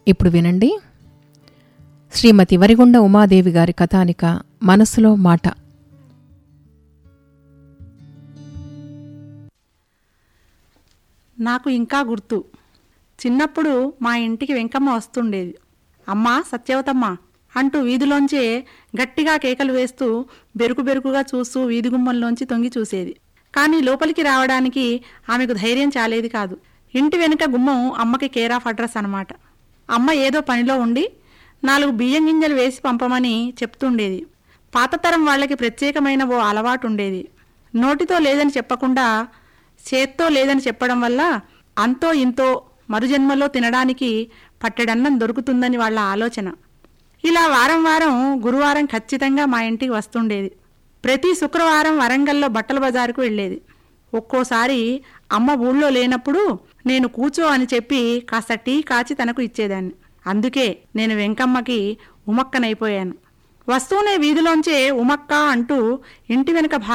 ఇప్పుడు వినండి శ్రీమతి వరిగొండ ఉమాదేవి గారి కథానిక మనసులో మాట నాకు ఇంకా గుర్తు చిన్నప్పుడు మా ఇంటికి వెంకమ్మ వస్తుండేది అమ్మా సత్యవతమ్మ అంటూ వీధిలోంచే గట్టిగా కేకలు వేస్తూ బెరుకు బెరుకుగా చూస్తూ వీధి గుమ్మంలోంచి తొంగి చూసేది కానీ లోపలికి రావడానికి ఆమెకు ధైర్యం చాలేది కాదు ఇంటి వెనుక గుమ్మం అమ్మకి కేర్ ఆఫ్ అడ్రస్ అనమాట అమ్మ ఏదో పనిలో ఉండి నాలుగు బియ్యం గింజలు వేసి పంపమని చెప్తుండేది పాతతరం వాళ్ళకి ప్రత్యేకమైన ఓ అలవాటు ఉండేది నోటితో లేదని చెప్పకుండా చేత్తో లేదని చెప్పడం వల్ల అంతో ఇంతో మరుజన్మలో తినడానికి పట్టెడన్నం దొరుకుతుందని వాళ్ళ ఆలోచన ఇలా వారం వారం గురువారం ఖచ్చితంగా మా ఇంటికి వస్తుండేది ప్రతి శుక్రవారం వరంగల్లో బట్టల బజారుకు వెళ్ళేది ఒక్కోసారి అమ్మ ఊళ్ళో లేనప్పుడు నేను కూర్చో అని చెప్పి కాస్త టీ కాచి తనకు ఇచ్చేదాన్ని అందుకే నేను వెంకమ్మకి ఉమక్కనైపోయాను వస్తూనే వీధిలోంచే ఉమక్క అంటూ ఇంటి వెనుక